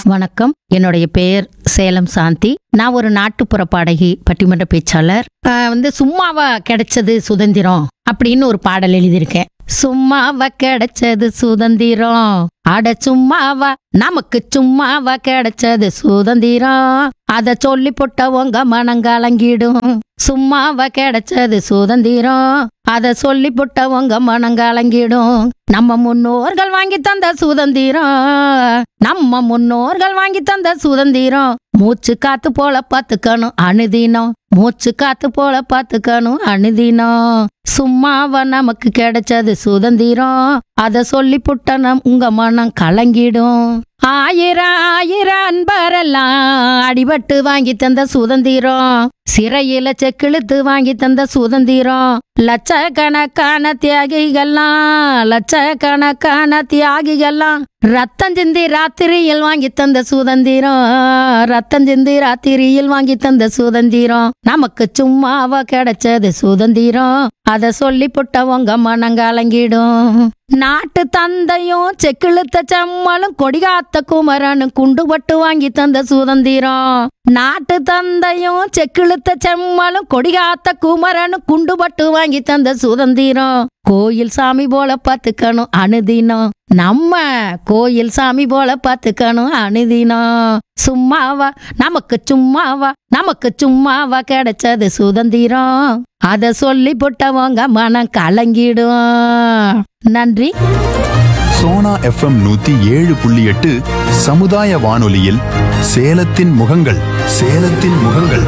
வணக்கம் என்னுடைய பெயர் சேலம் சாந்தி நான் ஒரு நாட்டுப்புற பாடகி பட்டிமன்ற பேச்சாளர் ஆஹ் வந்து சும்மாவா கிடைச்சது சுதந்திரம் அப்படின்னு ஒரு பாடல் எழுதியிருக்கேன் சும்மாவா கிடைச்சது சுதந்திரம் அட சும்மாவா நமக்கு சும்மாவா கிடைச்சது சுதந்திரம் அத சொல்லி போட்டவங்க மனங்கலங்கிடும் சும்மாவா கிடைச்சது சுதந்திரம் அத சொல்லி போட்டவங்க மனங்கலங்கிடும் நம்ம முன்னோர்கள் வாங்கி தந்த சுதந்திரம் நம்ம முன்னோர்கள் வாங்கி தந்த சுதந்திரம் மூச்சு காத்து போல பாத்துக்கணும் அனுதினம் மூச்சு காத்து போல பாத்துக்கணும் அனுதினம் சும்மாவா நமக்கு கிடைச்சது சுதந்திரம் அத சொல்லி புட்ட நம் உங்க மனம் கலங்கிடும் ஆயிரம் ஆயிரம் அன்பரெல்லாம் அடிபட்டு வாங்கி தந்த சுதந்திரம் சிறையில செக்கிழுத்து வாங்கி தந்த சுதந்திரம் லட்சக்கணக்கான தியாகிகள்லாம் லட்சக்கணக்கான தியாகிகள்லாம் ரத்தம் சிந்தி ராத்திரியில் வாங்கி தந்த சுதந்திரம் ரத்தம் சிந்தி ராத்திரியில் வாங்கி தந்த சுதந்திரம் நமக்கு சும்மாவா கிடைச்சது சுதந்திரம் அத சொல்லி புட்டவங்க மனங்கலங்கிடும் நாட்டு தந்தையும் செக்கிழுத்த செம்மலும் கொடிகாத்த குமரனும் குண்டுபட்டு வாங்கி தந்த சுதந்திரம் நாட்டு தந்தையும் செக்கிழுத்த செம்மலும் கொடிகாத்த குமரனும் குண்டுபட்டு வாங்கி தந்த சுதந்திரம் கோயில் சாமி போல பாத்துக்கணும் அனுதினம் நம்ம கோயில் சாமி போல பாத்துக்கணும் அனுதினம் சும்மாவா நமக்கு சும்மாவா நமக்கு சும்மாவா கிடைச்சது சுதந்திரம் அத சொல்லி புட்டவங்க மனம் கலங்கிடும் நன்றி சோனா எஃப்எம் நூத்தி ஏழு புள்ளி எட்டு சமுதாய வானொலியில் சேலத்தின் முகங்கள் சேலத்தின் முகங்கள்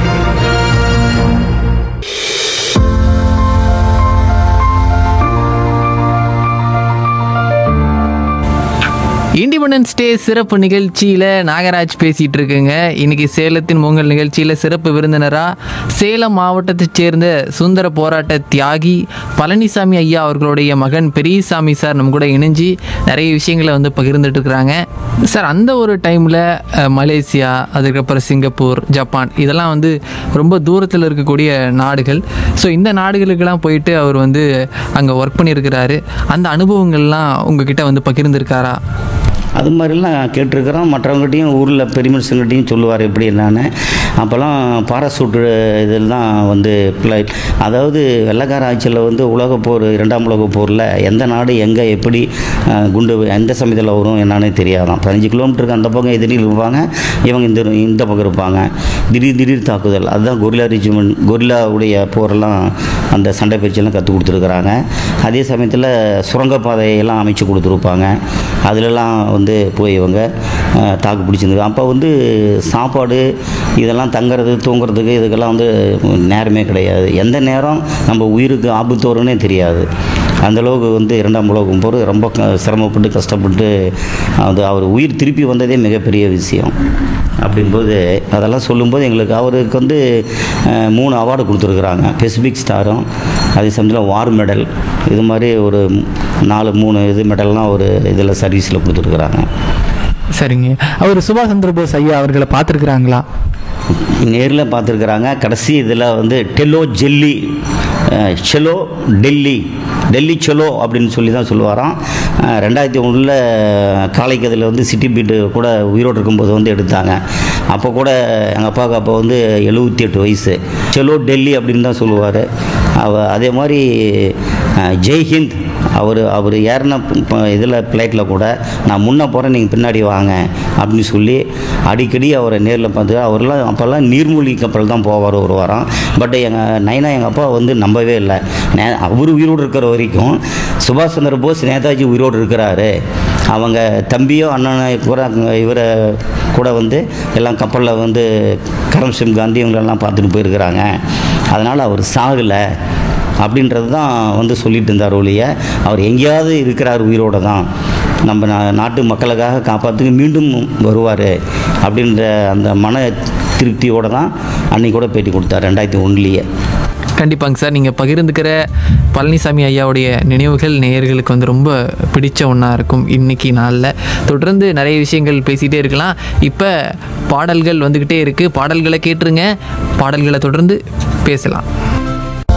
இண்டிபெண்டன்ஸ் டே சிறப்பு நிகழ்ச்சியில் நாகராஜ் பேசிகிட்டு இருக்குங்க இன்னைக்கு சேலத்தின் பொங்கல் நிகழ்ச்சியில் சிறப்பு விருந்தினராக சேலம் மாவட்டத்தைச் சேர்ந்த சுந்தர போராட்ட தியாகி பழனிசாமி ஐயா அவர்களுடைய மகன் பெரியசாமி சார் நம்ம கூட இணைஞ்சு நிறைய விஷயங்களை வந்து பகிர்ந்துட்டு இருக்கிறாங்க சார் அந்த ஒரு டைமில் மலேசியா அதுக்கப்புறம் சிங்கப்பூர் ஜப்பான் இதெல்லாம் வந்து ரொம்ப தூரத்தில் இருக்கக்கூடிய நாடுகள் ஸோ இந்த நாடுகளுக்கெல்லாம் போயிட்டு அவர் வந்து அங்கே ஒர்க் பண்ணியிருக்கிறாரு அந்த அனுபவங்கள்லாம் உங்ககிட்ட வந்து பகிர்ந்திருக்காரா அது மாதிரிலாம் கேட்டிருக்கிறோம் மற்றவங்ககிட்டையும் ஊரில் பெரிய மனுஷங்கள்கிட்டையும் சொல்லுவார் எப்படி என்னன்னு அப்போல்லாம் பாராசூட்டு இதில் தான் வந்து ஃப்ளைட் அதாவது வெள்ளக்கார ஆட்சியில் வந்து உலகப் போர் இரண்டாம் உலகப் போரில் எந்த நாடு எங்கே எப்படி அஹ், குண்டு எந்த சமயத்தில் வரும் என்னன்னு தெரியாதான் பதினஞ்சு கிலோமீட்டருக்கு அந்த பக்கம் எதிரில் இருப்பாங்க இவங்க இந்த இந்த பக்கம் இருப்பாங்க திடீர் திடீர் தாக்குதல் அதுதான் கொரில்லா ரெஜிமெண்ட் கொரில்லாவுடைய போரெல்லாம் அந்த சண்டை பயிற்சியெல்லாம் கற்றுக் கொடுத்துருக்குறாங்க அதே சமயத்தில் சுரங்கப்பாதையெல்லாம் அமைச்சு கொடுத்துருப்பாங்க அதிலெல்லாம் வந்து போய் இவங்க அஹ், தாக்கு பிடிச்சிருந்து அப்போ வந்து சாப்பாடு இதெல்லாம் தங்குறது தூங்குறதுக்கு இதுக்கெல்லாம் வந்து நேரமே கிடையாது எந்த நேரம் நம்ம உயிருக்கு ஆபத்து வரும்னே தெரியாது அந்த அளவுக்கு வந்து இரண்டாம் உலகம் போர் ரொம்ப க- சிரமப்பட்டு கஷ்டப்பட்டு அது அவர் உயிர் திருப்பி வந்ததே மிகப்பெரிய விஷயம் அப்படின்போது அதெல்லாம் சொல்லும்போது எங்களுக்கு அவருக்கு வந்து அஹ், மூணு அவார்டு கொடுத்துருக்குறாங்க பெசிபிக் ஸ்டாரும் அதே சமயத்தில் வார் மெடல் இது மாதிரி ஒரு நாலு மூணு இது மெடல்லாம் ஒரு இதில் சர்வீஸில் கொடுத்துருக்குறாங்க சரிங்க அவர் சுபாஷ் சந்திர போஸ் ஐயா அவர்களை பார்த்துருக்குறாங்களா நேரில் பார்த்துருக்குறாங்க கடைசி இதில் வந்து டெல்லோ ஜெல்லி அஹ், செலோ டெல்லி டெல்லி செலோ அப்படின்னு சொல்லி தான் சொல்லுவாராம் அஹ், ரெண்டாயிரத்தி ஒன்றில் காலைக்கதில் வந்து சிட்டி பீட்டு கூட உயிரோடு இருக்கும்போது வந்து எடுத்தாங்க அப்போ கூட எங்கள் அப்பாவுக்கு அப்போ வந்து எழுபத்தி எட்டு வயசு செலோ டெல்லி அப்படின்னு தான் சொல்லுவார் அவ அதே மாதிரி அஹ், ஜெய்ஹிந்த் அவர் அவர் ஏறின இதில் ஃப்ளைட்டில் கூட நான் முன்னே போகிறேன் நீங்கள் பின்னாடி வாங்க அப்படின்னு சொல்லி அடிக்கடி அவரை நேரில் பார்த்து அவரெல்லாம் அப்போல்லாம் நீர்மூழ்கி கப்பல் தான் போவார் ஒரு வாரம் பட் எங்கள் நைனா எங்கள் அப்பா வந்து நம்பவே இல்லை நே அவர் உயிரோடு இருக்கிற வரைக்கும் சுபாஷ் சந்திர போஸ் நேதாஜி உயிரோடு இருக்கிறாரு அவங்க தம்பியோ அண்ணனை கூட இவரை கூட வந்து எல்லாம் கப்பலில் வந்து கரம்சிங் காந்தி இவங்களெல்லாம் பார்த்துட்டு போயிருக்கிறாங்க அதனால் அவர் சாகலை அப்படின்றது தான் வந்து சொல்லிட்டு இருந்தார் ஒழிய அவர் எங்கேயாவது இருக்கிறார் உயிரோடு தான் நம்ம நா- நாட்டு மக்களுக்காக காப்பாற்றுக்கு மீண்டும் வருவார் அப்படின்ற அந்த மன திருப்தியோடு தான் அன்னைக்கு கூட பேட்டி கொடுத்தார் ரெண்டாயிரத்தி ஒன்றுலேயே கண்டிப்பாங்க சார் நீங்கள் பகிர்ந்துக்கிற பழனிசாமி ஐயாவுடைய நினைவுகள் நேயர்களுக்கு வந்து ரொம்ப பிடிச்ச ஒன்றா இருக்கும் இன்னைக்கு நாளில் தொடர்ந்து நிறைய விஷயங்கள் பேசிகிட்டே இருக்கலாம் இப்போ பாடல்கள் வந்துக்கிட்டே இருக்குது பாடல்களை கேட்டுருங்க பாடல்களை தொடர்ந்து பேசலாம்